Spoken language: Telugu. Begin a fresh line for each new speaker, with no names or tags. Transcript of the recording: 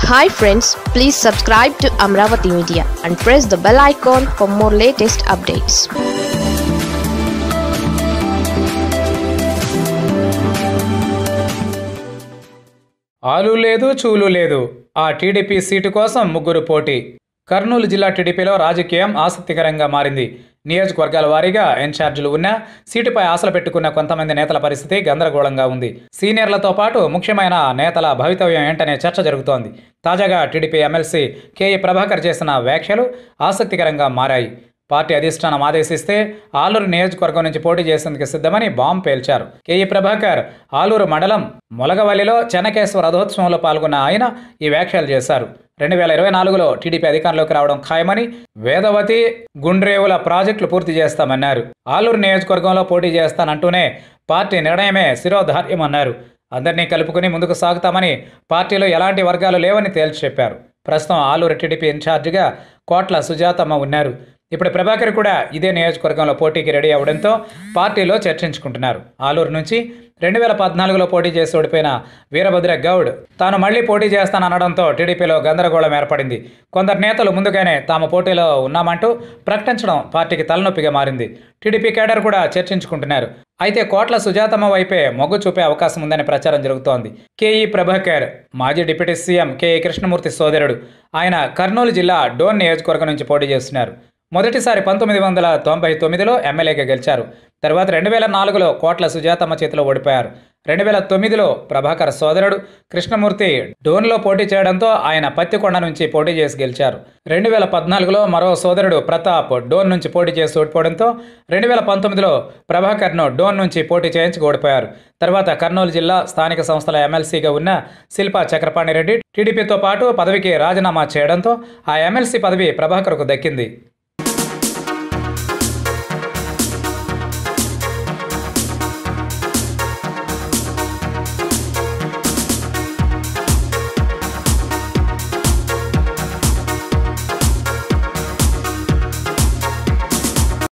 hi friends please subscribe to Amaravati media and press the bell icon for more latest updates
ఆలు లేదు చూలు లేదు ఆ టీడీపీ సీటు కోసం ముగ్గురు పోటీ కర్నూలు జిల్లా టీడీపీలో రాజకీయం ఆసక్తికరంగా మారింది నియోజకవర్గాల వారీగా ఇన్ఛార్జీలు ఉన్నా సీటుపై ఆశలు పెట్టుకున్న కొంతమంది నేతల పరిస్థితి గందరగోళంగా ఉంది సీనియర్లతో పాటు ముఖ్యమైన నేతల భవితవ్యం ఏంటనే చర్చ జరుగుతోంది తాజాగా టీడీపీ ఎమ్మెల్సీ కేఈ ప్రభాకర్ చేసిన వ్యాఖ్యలు ఆసక్తికరంగా మారాయి పార్టీ అధిష్టానం ఆదేశిస్తే ఆలూరు నియోజకవర్గం నుంచి పోటీ చేసేందుకు సిద్ధమని బాంబు పేల్చారు కేఈ ప్రభాకర్ ఆలూరు మండలం మొలగవల్లిలో చెన్నకేశ్వర రథోత్సవంలో పాల్గొన్న ఆయన ఈ వ్యాఖ్యలు చేశారు రెండు వేల ఇరవై నాలుగులో టీడీపీ అధికారంలోకి రావడం ఖాయమని వేదవతి గుండ్రేవుల ప్రాజెక్టులు పూర్తి చేస్తామన్నారు ఆలూరు నియోజకవర్గంలో పోటీ చేస్తానంటూనే పార్టీ నిర్ణయమే శిరోధార్యమన్నారు అందరినీ కలుపుకుని ముందుకు సాగుతామని పార్టీలో ఎలాంటి వర్గాలు లేవని తేల్చి చెప్పారు ప్రస్తుతం ఆలూరు టీడీపీ ఇన్ఛార్జిగా కోట్ల సుజాతమ్మ ఉన్నారు ఇప్పుడు ప్రభాకర్ కూడా ఇదే నియోజకవర్గంలో పోటీకి రెడీ అవడంతో పార్టీలో చర్చించుకుంటున్నారు ఆలూరు నుంచి రెండు వేల పద్నాలుగులో పోటీ చేసి ఓడిపోయిన వీరభద్ర గౌడ్ తాను మళ్లీ పోటీ చేస్తాననడంతో టీడీపీలో గందరగోళం ఏర్పడింది కొందరు నేతలు ముందుగానే తాము పోటీలో ఉన్నామంటూ ప్రకటించడం పార్టీకి తలనొప్పిగా మారింది టీడీపీ కేడర్ కూడా చర్చించుకుంటున్నారు అయితే కోట్ల సుజాతమ్మ వైపే మొగ్గు చూపే అవకాశం ఉందని ప్రచారం జరుగుతోంది కేఈ ప్రభాకర్ మాజీ డిప్యూటీ సీఎం కేఈ కృష్ణమూర్తి సోదరుడు ఆయన కర్నూలు జిల్లా డోన్ నియోజకవర్గం నుంచి పోటీ చేస్తున్నారు మొదటిసారి పంతొమ్మిది వందల తొంభై తొమ్మిదిలో ఎమ్మెల్యేగా గెలిచారు తర్వాత రెండు వేల నాలుగులో కోట్ల సుజాతమ్మ చేతిలో ఓడిపోయారు రెండు వేల తొమ్మిదిలో ప్రభాకర్ సోదరుడు కృష్ణమూర్తి డోన్లో పోటీ చేయడంతో ఆయన పత్తికొండ నుంచి పోటీ చేసి గెలిచారు రెండు వేల పద్నాలుగులో మరో సోదరుడు ప్రతాప్ డోన్ నుంచి పోటీ చేసి ఓడిపోవడంతో రెండు వేల పంతొమ్మిదిలో ప్రభాకర్ను డోన్ నుంచి పోటీ చేయించి ఓడిపోయారు తర్వాత కర్నూలు జిల్లా స్థానిక సంస్థల ఎమ్మెల్సీగా ఉన్న శిల్పా చక్రపాణి రెడ్డి టీడీపీతో పాటు పదవికి రాజీనామా చేయడంతో ఆ ఎమ్మెల్సీ పదవి ప్రభాకర్కు దక్కింది